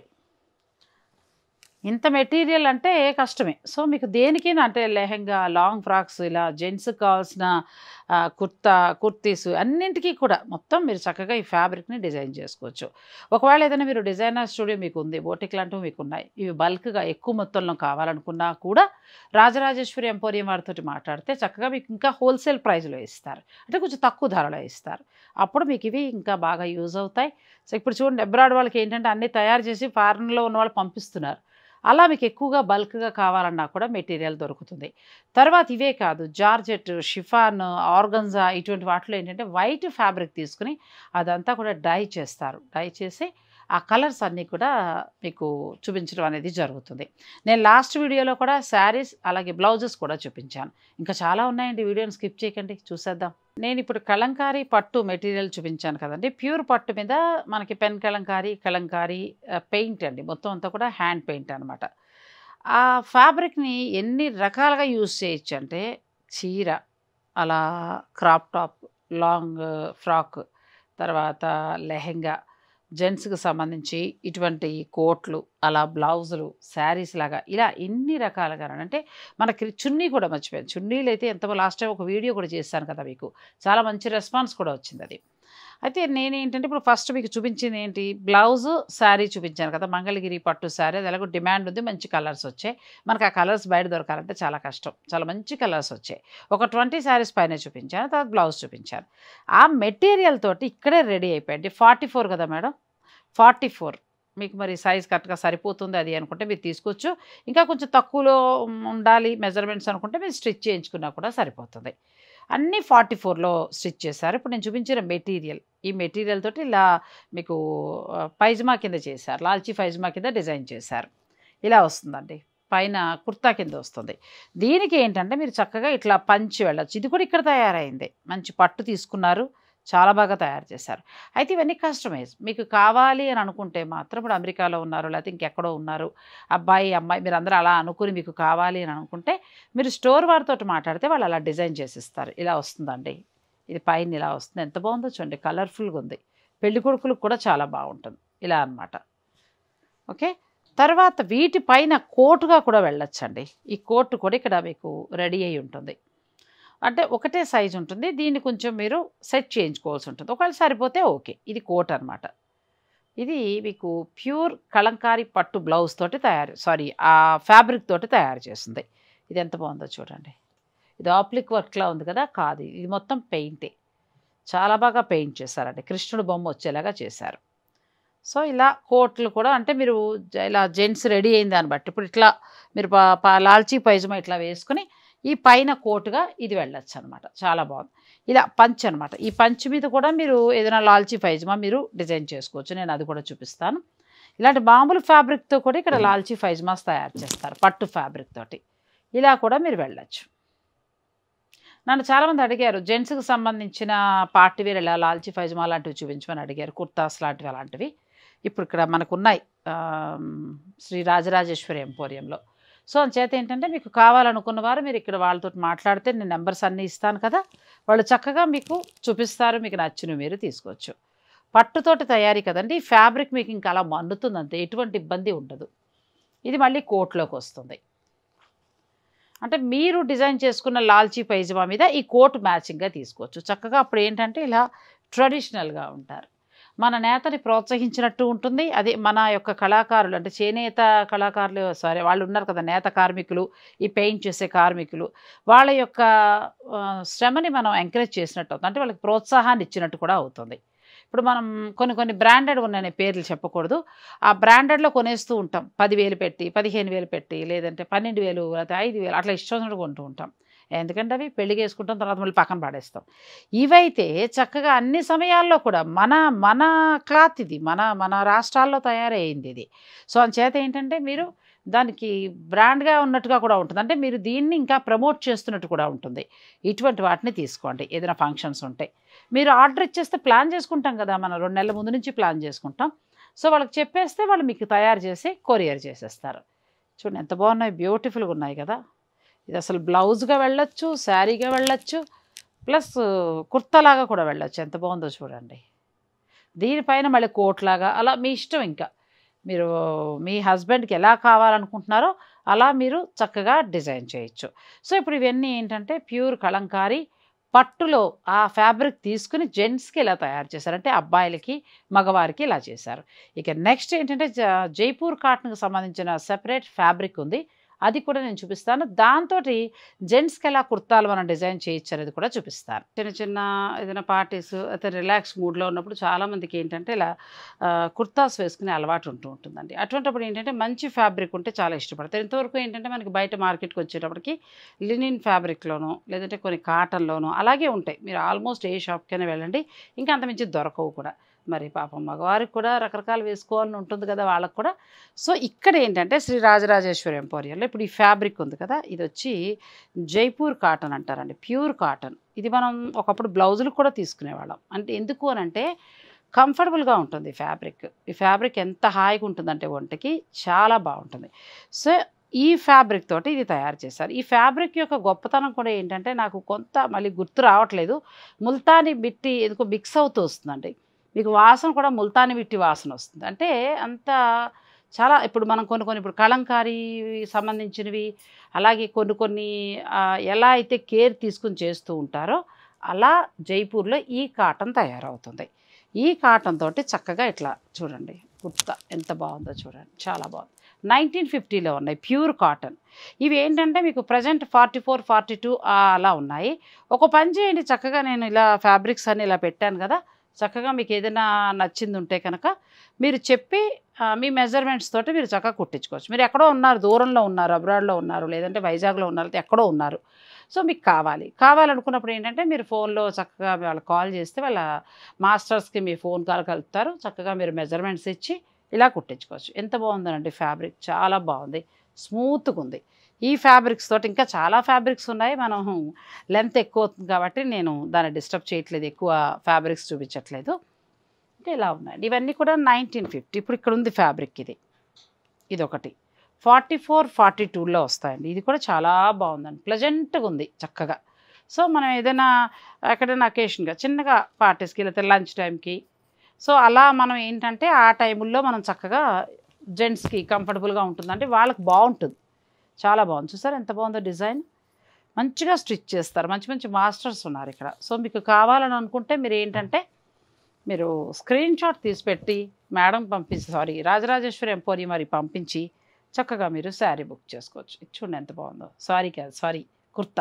ఇంత మెటీరియల్ అంటే కష్టమే సో మీకు దేనికి అంటే లెహెంగా లాంగ్ ఫ్రాక్స్ ఇలా జెంట్స్కి కావాల్సిన ఆ, కుర్తా కుర్తీస్ అన్నింటికీ కూడా మొత్తం మీరు చక్కగా ఈ ఫ్యాబ్రిక్ని డిజైన్ చేసుకోవచ్చు ఒకవేళ ఏదైనా మీరు డిజైనర్ స్టూడియో మీకు ఉంది బోటిక్ లాంటివి మీకు ఉన్నాయి ఇవి బల్క్గా ఎక్కువ మొత్తంలో కావాలనుకున్నా కూడా రాజరాజేశ్వరి ఎంపోరియం వారితో మాట్లాడితే చక్కగా మీకు ఇంకా హోల్సేల్ ప్రైస్లో ఇస్తారు అంటే కొంచెం తక్కువ ధరలో ఇస్తారు అప్పుడు మీకు ఇవి ఇంకా బాగా యూజ్ అవుతాయి సో ఇప్పుడు చూడండి అబ్రాడ్ వాళ్ళకి ఏంటంటే అన్నీ తయారు చేసి ఫారెన్లో ఉన్న వాళ్ళు పంపిస్తున్నారు అలా మీకు ఎక్కువగా బల్క్గా కావాలన్నా కూడా మెటీరియల్ దొరుకుతుంది తర్వాత ఇవే కాదు జార్జెట్ షిఫాన్ ఆర్గన్జా ఇటువంటి వాటిలో ఏంటంటే వైట్ ఫ్యాబ్రిక్ తీసుకుని అదంతా కూడా డై చేస్తారు డై చేసి ఆ కలర్స్ అన్నీ కూడా మీకు చూపించడం అనేది జరుగుతుంది నేను లాస్ట్ వీడియోలో కూడా శారీస్ అలాగే బ్లౌజెస్ కూడా చూపించాను ఇంకా చాలా ఉన్నాయండి వీడియోని స్కిప్ చేయకండి చూసేద్దాం నేను ఇప్పుడు కలంకారీ పట్టు మెటీరియల్ చూపించాను కదండి ప్యూర్ పట్టు మీద మనకి పెన్ కలంకారీ కలంకారీ పెయింట్ అండి మొత్తం అంతా కూడా హ్యాండ్ పెయింట్ అనమాట ఆ ఫ్యాబ్రిక్ని ఎన్ని రకాలుగా యూజ్ చేయొచ్చు అంటే చీర అలా క్రాప్ టాప్ లాంగ్ ఫ్రాక్ తర్వాత లెహెంగా జెంట్స్కి సంబంధించి ఇటువంటి కోట్లు అలా బ్లౌజులు శారీస్ లాగా ఇలా ఎన్ని రకాలుగా అంటే మనకి చున్నీ కూడా మర్చిపోయాను చున్నీలు అయితే ఎంత లాస్ట్ టైం ఒక వీడియో కూడా చేశాను కదా మీకు చాలా మంచి రెస్పాన్స్ కూడా వచ్చింది అది అయితే నేను ఏంటంటే ఇప్పుడు ఫస్ట్ మీకు చూపించింది ఏంటి బ్లౌజ్ శారీ చూపించాను కదా మంగళగిరి పట్టు శారీ అది ఎలాగో డిమాండ్ ఉంది మంచి కలర్స్ వచ్చాయి మనకు ఆ కలర్స్ బయట దొరకాలంటే చాలా కష్టం చాలా మంచి కలర్స్ వచ్చాయి ఒక ట్వంటీ శారీస్ పైన చూపించాను తర్వాత బ్లౌజ్ చూపించాను ఆ మెటీరియల్ తోటి ఇక్కడే రెడీ అయిపోయింది ఫార్టీ ఫోర్ కదా మేడం ఫార్టీ ఫోర్ మీకు మరి సైజ్ కరెక్ట్గా సరిపోతుంది అది అనుకుంటే మీరు తీసుకోవచ్చు ఇంకా కొంచెం తక్కువలో ఉండాలి మెజర్మెంట్స్ అనుకుంటే మీరు స్టిచ్ చేయించుకున్నా కూడా సరిపోతుంది అన్నీ ఫార్టీ ఫోర్లో స్టిచ్ చేశారు ఇప్పుడు నేను చూపించిన మెటీరియల్ ఈ మెటీరియల్ తోటి ఇలా మీకు ఆ, పైజమా కింద చేశారు లాల్చీ పైజమా కింద డిజైన్ చేశారు ఇలా వస్తుందండి పైన కుర్తా కింద వస్తుంది దీనికి ఏంటంటే మీరు చక్కగా ఇట్లా పంచి వెళ్ళచ్చు ఇది కూడా ఇక్కడ తయారైంది మంచి పట్టు తీసుకున్నారు చాలా బాగా తయారు చేశారు అయితే ఇవన్నీ కస్టమైజ్ మీకు కావాలి అని అనుకుంటే మాత్రం ఇప్పుడు అమెరికాలో ఉన్నారు లేకపోతే ఇంకెక్కడో ఉన్నారు అబ్బాయి అమ్మాయి మీరు అందరూ అలా అనుకుని మీకు కావాలి అని అనుకుంటే మీరు స్టోర్ వారితో మాట్లాడితే వాళ్ళు అలా డిజైన్ చేసిస్తారు ఇలా వస్తుందండి ఇది పైన ఇలా వస్తుంది ఎంత బాగుందో చూడండి కలర్ఫుల్గా ఉంది పెళ్లి కొడుకులకు కూడా చాలా బాగుంటుంది ఇలా అన్నమాట ఓకే తర్వాత వీటి పైన కోటుగా కూడా వెళ్ళొచ్చండి ఈ కోటు కూడా ఇక్కడ మీకు రెడీ అయి ఉంటుంది అంటే ఒకటే సైజ్ ఉంటుంది దీన్ని కొంచెం మీరు సెట్ చేయించుకోవాల్సి ఉంటుంది ఒకవేళ సరిపోతే ఓకే ఇది కోట్ అనమాట ఇది మీకు ప్యూర్ కలంకారీ పట్టు బ్లౌజ్ తోటి తయారు సారీ ఆ ఫ్యాబ్రిక్ తోటి తయారు చేస్తుంది ఇది ఎంత బాగుందో చూడండి ఇది ఆప్లిక్ వర్క్లా ఉంది కదా కాదు ఇది మొత్తం పెయింటే చాలా బాగా పెయింట్ చేశారండి కృష్ణుడు బొమ్మ వచ్చేలాగా చేశారు సో ఇలా కోట్లు కూడా అంటే మీరు జ- ఇలా జెంట్స్ రెడీ అయిన దాన్ని బట్టి ఇప్పుడు ఇట్లా మీరు పా పా- లాల్చీ పైజమా ఇట్లా వేసుకుని ఈ పైన కోటుగా ఇది వెళ్ళొచ్చు అనమాట చాలా బాగుంది ఇలా పంచ్ అనమాట ఈ పంచ్ మీద కూడా మీరు ఏదైనా లాల్చీ పైజమా మీరు డిజైన్ చేసుకోవచ్చు నేను అది కూడా చూపిస్తాను ఇలాంటి మామూలు ఫ్యాబ్రిక్తో కూడా ఇక్కడ లాల్చీ పైజమాస్ తయారు చేస్తారు పట్టు ఫ్యాబ్రిక్ తోటి ఇలా కూడా మీరు వెళ్ళొచ్చు నన్ను చాలామంది అడిగారు జెంట్స్కి సంబంధించిన పార్టీ వేర్ ఇలా లాల్చీ పైజమా లాంటివి చూపించమని అడిగారు కుర్తాస్ లాంటివి అలాంటివి ఇప్పుడు ఇక్కడ మనకు ఉన్నాయి ఆమ్, శ్రీ రాజరాజేశ్వరి ఎంపోరియంలో సో అంచేత ఏంటంటే మీకు కావాలనుకున్న వారు మీరు ఇక్కడ వాళ్ళతో మాట్లాడితే నేను నెంబర్స్ అన్నీ ఇస్తాను కదా వాళ్ళు చక్కగా మీకు చూపిస్తారు మీకు నచ్చినవి మీరు తీసుకోవచ్చు పట్టుతోటి తయారీ కదండి ఈ ఫ్యాబ్రిక్ మీకు ఇంకా అలా మన్నుతుంది అంతే ఎటువంటి ఇబ్బంది ఉండదు ఇది మళ్ళీ కోట్లోకి వస్తుంది అంటే మీరు డిజైన్ చేసుకున్న లాల్చీ పైజమా మీద ఈ కోట్ మ్యాచింగ్గా తీసుకోవచ్చు చక్కగా అప్పుడు ఏంటంటే ఇలా ట్రెడిషనల్గా ఉంటారు మన నేతని ప్రోత్సహించినట్టు ఉంటుంది అది మన యొక్క కళాకారులు అంటే చేనేత కళాకారులు సారీ వాళ్ళు ఉన్నారు కదా నేత కార్మికులు ఈ పెయింట్ చేసే కార్మికులు వాళ్ళ యొక్క ఆ, శ్రమని మనం ఎంకరేజ్ చేసినట్టు అవుతుంది అంటే వాళ్ళకి ప్రోత్సాహాన్ని ఇచ్చినట్టు కూడా అవుతుంది ఇప్పుడు మనం కొన్ని కొన్ని బ్రాండెడ్ ఉన్నాయి పేర్లు చెప్పకూడదు ఆ బ్రాండెడ్లో కొనేస్తూ ఉంటాం పదివేలు పెట్టి పదిహేను వేలు పెట్టి లేదంటే పన్నెండు వేలు లేకపోతే ఐదు వేలు అట్లా ఇష్టం వచ్చినట్టు కొంటూ ఉంటాం ఎందుకంటే అవి పెళ్లికి వేసుకుంటాం తర్వాత మళ్ళీ పక్కన పాడేస్తాం ఇవైతే చక్కగా అన్ని సమయాల్లో కూడా మన మన క్లాత్ ఇది మన మన రాష్ట్రాల్లో తయారయ్యింది ఇది సో అంచేత ఏంటంటే మీరు దానికి బ్రాండ్గా ఉన్నట్టుగా కూడా ఉంటుంది అంటే మీరు దీన్ని ఇంకా ప్రమోట్ చేస్తున్నట్టు కూడా ఉంటుంది ఇటువంటి వాటిని తీసుకోండి ఏదైనా ఫంక్షన్స్ ఉంటాయి మీరు ఆర్డర్ ఇచ్చేస్తే ప్లాన్ చేసుకుంటాం కదా మనం రెండు నెలల ముందు నుంచి ప్లాన్ చేసుకుంటాం సో వాళ్ళకి చెప్పేస్తే వాళ్ళు మీకు తయారు చేసి కొరియర్ చేసేస్తారు చూడండి ఎంత బాగున్నాయి బ్యూటిఫుల్గా ఉన్నాయి కదా ఇది అసలు బ్లౌజ్గా వెళ్ళొచ్చు శారీగా వెళ్ళొచ్చు ప్లస్ కుర్తాలాగా కూడా వెళ్ళొచ్చు ఎంత బాగుందో చూడండి దీనిపైన మళ్ళీ కోట్ లాగా అలా మీ ఇష్టం ఇంకా మీరు మీ హస్బెండ్కి ఎలా కావాలనుకుంటున్నారో అలా మీరు చక్కగా డిజైన్ చేయొచ్చు సో ఇప్పుడు ఇవన్నీ ఏంటంటే ప్యూర్ కలంకారీ పట్టులో ఆ ఫ్యాబ్రిక్ తీసుకుని జెంట్స్కి ఇలా తయారు చేశారు అంటే అబ్బాయిలకి మగవారికి ఇలా చేశారు ఇక నెక్స్ట్ ఏంటంటే జ- జైపూర్ కాటన్కి సంబంధించిన సెపరేట్ ఫ్యాబ్రిక్ ఉంది అది కూడా నేను చూపిస్తాను దాంతో జెంట్స్కి ఎలా కుర్తాలు మనం డిజైన్ చేయొచ్చు అనేది కూడా చూపిస్తాను చిన్న చిన్న ఏదైనా పార్టీస్ అయితే రిలాక్స్ మూడ్లో ఉన్నప్పుడు చాలామందికి ఏంటంటే ఇలా ఆ, కుర్తాస్ వేసుకునే అలవాటు ఉంటూ ఉంటుందండి అటువంటిప్పుడు ఏంటంటే మంచి ఫ్యాబ్రిక్ ఉంటే చాలా ఇష్టపడతారు ఇంతవరకు ఏంటంటే మనకి బయట మార్కెట్కి వచ్చేటప్పటికి లినిన్ ఫ్యాబ్రిక్లోనో లేదంటే కొన్ని కాటన్లోనో అలాగే ఉంటాయి మీరు ఆల్మోస్ట్ ఏ షాప్కైనా వెళ్ళండి ఇంకా అంతమించి దొరకవు కూడా మరి పాపం మగవారికి కూడా రకరకాలు వేసుకోవాలని ఉంటుంది కదా వాళ్ళకు కూడా సో ఇక్కడ ఏంటంటే శ్రీ రాజరాజేశ్వరి ఎంపోరియంలో ఇప్పుడు ఈ ఫ్యాబ్రిక్ ఉంది కదా ఇది వచ్చి జైపూర్ కాటన్ అంటారండి ప్యూర్ కాటన్ ఇది మనం ఒకప్పుడు బ్లౌజులు కూడా తీసుకునేవాళ్ళం అంటే ఎందుకు అని అంటే కంఫర్టబుల్గా ఉంటుంది ఫ్యాబ్రిక్ ఈ ఫ్యాబ్రిక్ ఎంత హాయిగా ఉంటుందంటే ఒంటికి చాలా బాగుంటుంది సో ఈ ఫ్యాబ్రిక్ తోటి ఇది తయారు చేశారు ఈ ఫ్యాబ్రిక్ యొక్క గొప్పతనం కూడా ఏంటంటే నాకు కొంత మళ్ళీ గుర్తు రావట్లేదు ముల్తాని బిట్టి ఎందుకో మిక్స్ అవుతూ వస్తుందండి మీకు వాసన కూడా ముల్తాని బిట్టి వాసన వస్తుంది అంటే అంత చాలా ఇప్పుడు మనం కొన్ని కొన్ని ఇప్పుడు కలంకారీ సంబంధించినవి అలాగే కొన్ని కొన్ని ఆ, ఎలా అయితే కేర్ తీసుకుని చేస్తూ ఉంటారో అలా జైపూర్లో ఈ కాటన్ తయారవుతుంది ఈ కాటన్ తోటి చక్కగా ఇట్లా చూడండి కుర్తా ఎంత బాగుందో చూడండి చాలా బాగుంది నైన్టీన్ ఫిఫ్టీలో ఉన్నాయి ప్యూర్ కాటన్ ఇవి ఏంటంటే మీకు present forty four forty two అలా ఉన్నాయి ఒక పని చేయండి చక్కగా నేను ఇలా ఫ్యాబ్రిక్స్ అని ఇలా పెట్టాను కదా చక్కగా మీకు ఏదైనా నచ్చింది ఉంటే కనుక మీరు చెప్పి ఆ, మీ మెజర్మెంట్స్ తోటి మీరు చక్కగా కుట్టించుకోవచ్చు మీరు ఎక్కడో ఉన్నారు దూరంలో ఉన్నారు అబ్రాడ్లో ఉన్నారు లేదంటే వైజాగ్లో ఉన్నారు లేకపోతే ఎక్కడో ఉన్నారు సో మీకు కావాలి కావాలనుకున్నప్పుడు ఏంటంటే మీరు ఫోన్లో చక్కగా వాళ్ళకి కాల్ చేస్తే వాళ్ళ మాస్టర్స్కి మీ ఫోన్ కాల్ కలుపుతారు చక్కగా మీరు మెజర్మెంట్స్ ఇచ్చి ఇలా కుట్టించుకోవచ్చు ఎంత బాగుందనండి ఫ్యాబ్రిక్ చాలా బాగుంది స్మూత్గా ఉంది ఈ ఫ్యాబ్రిక్స్ తోటి ఇంకా చాలా ఫ్యాబ్రిక్స్ ఉన్నాయి మనం లెంత్ ఎక్కువ అవుతుంది కాబట్టి నేను దాన్ని డిస్టర్బ్ చేయట్లేదు ఎక్కువ ఫ్యాబ్రిక్స్ చూపించట్లేదు ఇంకా ఇలా ఉన్నాయండి ఇవన్నీ కూడా నైన్టీన్ ఫిఫ్టీ ఇప్పుడు ఇక్కడ ఉంది ఫ్యాబ్రిక్ ఇది ఇది ఒకటి ఫార్టీ ఫోర్ ఫార్టీ టూలో వస్తాయండి ఇది కూడా చాలా బాగుందండి ప్లెజెంట్గా ఉంది చక్కగా సో మనం ఏదైనా ఎక్కడైనా అకేషన్గా చిన్నగా పార్టీస్కి లేకపోతే లంచ్ టైంకి సో అలా మనం ఏంటంటే ఆ టైముల్లో మనం చక్కగా జెంట్స్కి కంఫర్టబుల్గా ఉంటుంది అంటే వాళ్ళకి బాగుంటుంది చాలా బాగుంది చూసారు ఎంత బాగుందో డిజైన్ మంచిగా స్టిచ్ చేస్తారు మంచి మంచి మాస్టర్స్ ఉన్నారు ఇక్కడ సో మీకు కావాలని అనుకుంటే మీరు ఏంటంటే మీరు స్క్రీన్ షాట్ తీసి పెట్టి మేడం పంపించి సారీ రాజరాజేశ్వరి ఎంపోరి మరి పంపించి చక్కగా మీరు శారీ బుక్ చేసుకోవచ్చు ఇది చూడండి ఎంత బాగుందో సారీ కాదు సారీ కుర్తా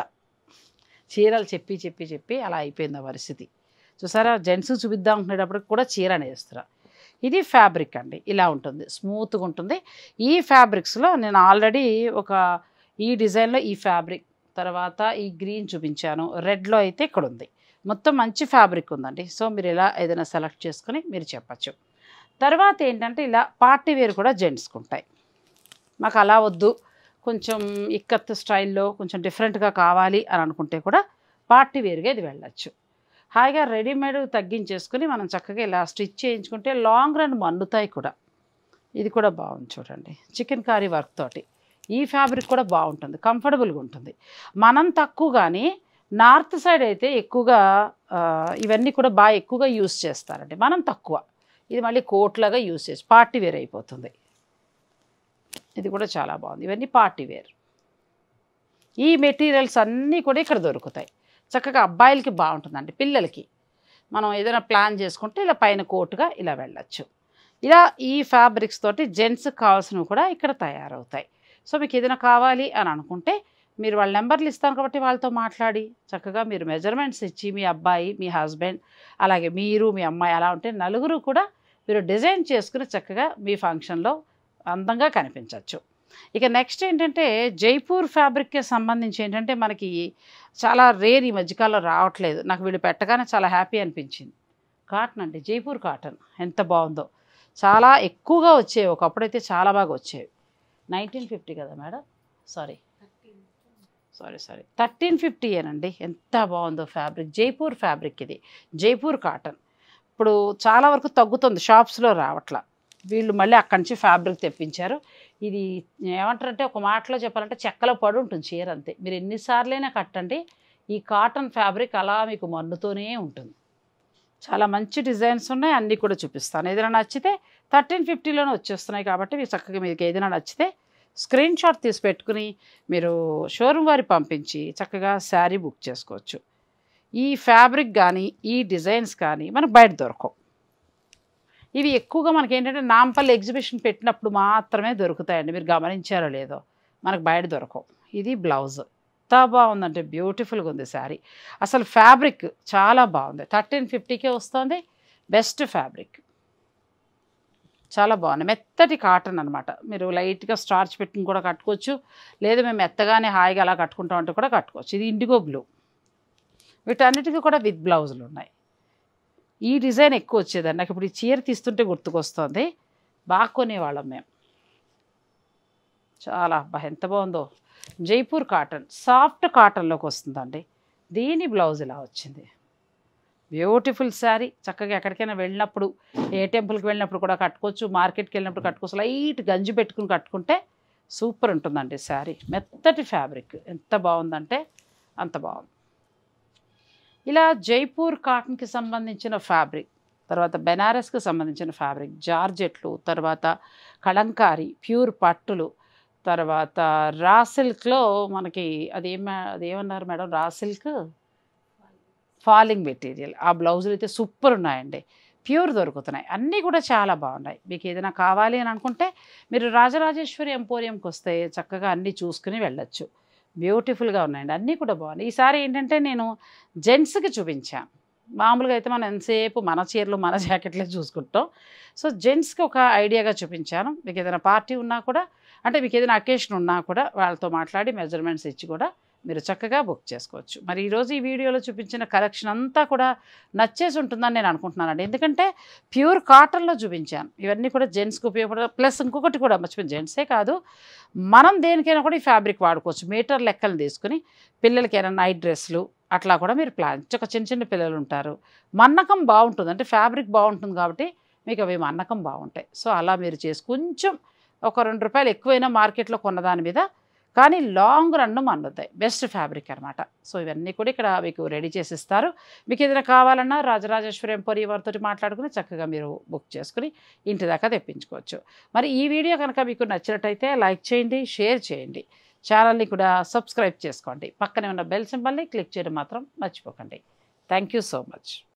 చీరలు చెప్పి చెప్పి చెప్పి అలా అయిపోయింది ఆ పరిస్థితి చూసారా జెంట్స్ చూపిద్దాం అనుకునేటప్పటికి కూడా చీర వేస్తున్నా ఇది ఫ్యాబ్రిక్ అండి ఇలా ఉంటుంది స్మూత్గా ఉంటుంది ఈ ఫ్యాబ్రిక్స్లో నేను ఆల్రెడీ ఒక ఈ డిజైన్లో ఈ ఫ్యాబ్రిక్ తర్వాత ఈ గ్రీన్ చూపించాను రెడ్లో అయితే ఇక్కడ ఉంది మొత్తం మంచి ఫ్యాబ్రిక్ ఉందండి సో మీరు ఇలా ఏదైనా సెలెక్ట్ చేసుకొని మీరు చెప్పచ్చు తర్వాత ఏంటంటే ఇలా పార్టీ వేర్ కూడా జెంట్స్కి ఉంటాయి మాకు అలా వద్దు కొంచెం ఇక్కత్ స్టైల్లో కొంచెం డిఫరెంట్గా కావాలి అని అనుకుంటే కూడా పార్టీ వేర్గా ఇది వెళ్ళచ్చు హాయిగా రెడీమేడ్ తగ్గించేసుకుని మనం చక్కగా ఇలా స్టిచ్ చేయించుకుంటే లాంగ్ రన్ మన్నుతాయి కూడా ఇది కూడా బాగుంది చూడండి చికెన్ కారీ వర్క్ తోటి ఈ ఫ్యాబ్రిక్ కూడా బాగుంటుంది కంఫర్టబుల్గా ఉంటుంది మనం తక్కువ కానీ నార్త్ సైడ్ అయితే ఎక్కువగా ఆ, ఇవన్నీ కూడా బాగా ఎక్కువగా యూస్ చేస్తారండి మనం తక్కువ ఇది మళ్ళీ కోట్లాగా యూస్ చేసి పార్టీ వేర్ అయిపోతుంది ఇది కూడా చాలా బాగుంది ఇవన్నీ పార్టీ వేర్ ఈ మెటీరియల్స్ అన్నీ కూడా ఇక్కడ దొరుకుతాయి చక్కగా అబ్బాయిలకి బాగుంటుందండి పిల్లలకి మనం ఏదైనా ప్లాన్ చేసుకుంటే ఇలా పైన కోటుగా ఇలా వెళ్ళచ్చు ఇలా ఈ ఫ్యాబ్రిక్స్ తోటి జెంట్స్కి కావాల్సినవి కూడా ఇక్కడ తయారవుతాయి సో మీకు ఏదైనా కావాలి అని అనుకుంటే మీరు వాళ్ళ నెంబర్లు ఇస్తాను కాబట్టి వాళ్ళతో మాట్లాడి చక్కగా మీరు మెజర్మెంట్స్ ఇచ్చి మీ అబ్బాయి మీ హస్బెండ్ అలాగే మీరు మీ అమ్మాయి అలా ఉంటే నలుగురు కూడా మీరు డిజైన్ చేసుకుని చక్కగా మీ ఫంక్షన్లో అందంగా కనిపించవచ్చు ఇక నెక్స్ట్ ఏంటంటే జైపూర్ ఫ్యాబ్రిక్కి సంబంధించి ఏంటంటే మనకి చాలా రేర్ ఈ మధ్యకాలంలో రావట్లేదు నాకు వీళ్ళు పెట్టగానే చాలా హ్యాపీ అనిపించింది కాటన్ అండి జైపూర్ కాటన్ ఎంత బాగుందో చాలా ఎక్కువగా వచ్చేవి ఒకప్పుడైతే చాలా బాగా వచ్చేవి నైన్టీన్ ఫిఫ్టీ కదా madam sorry sorry sorry thirteen fifty ఏనండి ఎంత బాగుందో ఫ్యాబ్రిక్ జైపూర్ ఫ్యాబ్రిక్ ఇది జైపూర్ కాటన్ ఇప్పుడు చాలా వరకు తగ్గుతుంది షాప్స్లో రావట్లా వీళ్ళు మళ్ళీ అక్కడి నుంచి ఫ్యాబ్రిక్ తెప్పించారు ఇది ఏమంటారంటే ఒక మాటలో చెప్పాలంటే చెక్కలో పడి ఉంటుంది చీర అంతే మీరు ఎన్నిసార్లైనా కట్టండి ఈ కాటన్ ఫ్యాబ్రిక్ అలా మీకు మన్నుతూనే ఉంటుంది చాలా మంచి డిజైన్స్ ఉన్నాయి అన్నీ కూడా చూపిస్తాను ఏదైనా నచ్చితే థర్టీన్ ఫిఫ్టీలోనే వచ్చేస్తున్నాయి కాబట్టి మీకు చక్కగా మీకు ఏదైనా నచ్చితే స్క్రీన్ షాట్ తీసి పెట్టుకుని మీరు షోరూమ్ వారి పంపించి చక్కగా శారీ బుక్ చేసుకోవచ్చు ఈ ఫ్యాబ్రిక్ కానీ ఈ డిజైన్స్ కానీ మనకు బయట దొరకవు ఇవి ఎక్కువగా మనకి ఏంటంటే నాంపల్లి ఎగ్జిబిషన్ పెట్టినప్పుడు మాత్రమే దొరుకుతాయండి మీరు గమనించారో లేదో మనకు బయట దొరకవు ఇది బ్లౌజ్ ఎంత బాగుందంటే బ్యూటిఫుల్గా ఉంది శారీ అసలు ఫ్యాబ్రిక్ చాలా బాగుంది థర్టీన్ ఫిఫ్టీకే వస్తుంది బెస్ట్ ఫ్యాబ్రిక్ చాలా బాగుంది మెత్తటి కాటన్ అనమాట మీరు లైట్గా స్టార్చ్ పెట్టుకుని కూడా కట్టుకోవచ్చు లేదా మేము మెత్తగానే హాయిగా అలా కట్టుకుంటాం అంటే కూడా కట్టుకోవచ్చు ఇది ఇండిగో బ్లూ వీటన్నిటికీ కూడా విత్ బ్లౌజులు ఉన్నాయి ఈ డిజైన్ ఎక్కువ వచ్చేదండి నాకు ఇప్పుడు ఈ చీర తీస్తుంటే గుర్తుకొస్తుంది బాగా కొనేవాళ్ళం మేము చాలా అబ్బా ఎంత బాగుందో జైపూర్ కాటన్ సాఫ్ట్ కాటన్లోకి వస్తుందండి దీని బ్లౌజ్ ఇలా వచ్చింది బ్యూటిఫుల్ శారీ చక్కగా ఎక్కడికైనా వెళ్ళినప్పుడు ఏ టెంపుల్కి వెళ్ళినప్పుడు కూడా కట్టుకోవచ్చు మార్కెట్కి వెళ్ళినప్పుడు కట్టుకోవచ్చు లైట్ గంజి పెట్టుకుని కట్టుకుంటే సూపర్ ఉంటుందండి శారీ మెత్తటి ఫ్యాబ్రిక్ ఎంత బాగుందంటే అంత బాగుంది ఇలా జైపూర్ కాటన్కి సంబంధించిన ఫ్యాబ్రిక్ తర్వాత బెనారస్కి సంబంధించిన ఫ్యాబ్రిక్ జార్జెట్లు తర్వాత కలంకారీ ప్యూర్ పట్టులు తర్వాత రా సిల్క్లో మనకి అదేం అదేమన్నారు madam raw silk falling material ఆ బ్లౌజులు అయితే సూపర్ ఉన్నాయండి ప్యూర్ దొరుకుతున్నాయి అన్నీ కూడా చాలా బాగున్నాయి మీకు ఏదైనా కావాలి అని అనుకుంటే మీరు రాజరాజేశ్వరి ఎంపోరియంకి వస్తే చక్కగా అన్నీ చూసుకుని వెళ్ళొచ్చు బ్యూటిఫుల్గా ఉన్నాయండి అన్నీ కూడా బాగున్నాయి ఈసారి ఏంటంటే నేను జెంట్స్కి చూపించాను మామూలుగా అయితే మనం ఎంతసేపు మన చీరలు మన జాకెట్లే చూసుకుంటాం సో జెంట్స్కి ఒక ఐడియాగా చూపించాను మీకు ఏదైనా పార్టీ ఉన్నా కూడా అంటే మీకు ఏదైనా అకేషన్ ఉన్నా కూడా వాళ్ళతో మాట్లాడి మెజర్మెంట్స్ ఇచ్చి కూడా మీరు చక్కగా బుక్ చేసుకోవచ్చు మరి ఈరోజు ఈ వీడియోలో చూపించిన కలెక్షన్ అంతా కూడా నచ్చేసి ఉంటుందని నేను అనుకుంటున్నానండి ఎందుకంటే ప్యూర్ కాటన్లో చూపించాను ఇవన్నీ కూడా జెంట్స్కి ఉపయోగపడ ప్లస్ ఇంకొకటి కూడా మర్చిపోయింది జెంట్సే కాదు మనం దేనికైనా కూడా ఈ ఫ్యాబ్రిక్ వాడుకోవచ్చు మీటర్ లెక్కలు తీసుకుని పిల్లలకైనా నైట్ డ్రెస్సులు అట్లా కూడా మీరు ప్లాన్ ఒక చిన్న చిన్న పిల్లలు ఉంటారు మన్నకం బాగుంటుంది అంటే ఫ్యాబ్రిక్ బాగుంటుంది కాబట్టి మీకు అవి మన్నకం బాగుంటాయి సో అలా మీరు చేసి కొంచెం ఒక రెండు రూపాయలు ఎక్కువైనా మార్కెట్లో కొన్నదాని మీద కానీ లాంగ్ రన్ మన్నుతాయి బెస్ట్ ఫ్యాబ్రిక్ అనమాట సో ఇవన్నీ కూడా ఇక్కడ మీకు రెడీ చేసి ఇస్తారు మీకు ఏదైనా కావాలన్నా రాజరాజేశ్వరి ఎంపోరి వారితో మాట్లాడుకుని చక్కగా మీరు బుక్ చేసుకుని ఇంటి దాకా తెప్పించుకోవచ్చు మరి ఈ వీడియో కనుక మీకు నచ్చినట్టయితే లైక్ చేయండి షేర్ చేయండి ఛానల్ని కూడా సబ్స్క్రైబ్ చేసుకోండి పక్కనే ఉన్న బెల్ సింబల్ని క్లిక్ చేయడం మాత్రం మర్చిపోకండి థ్యాంక్ యూ సో మచ్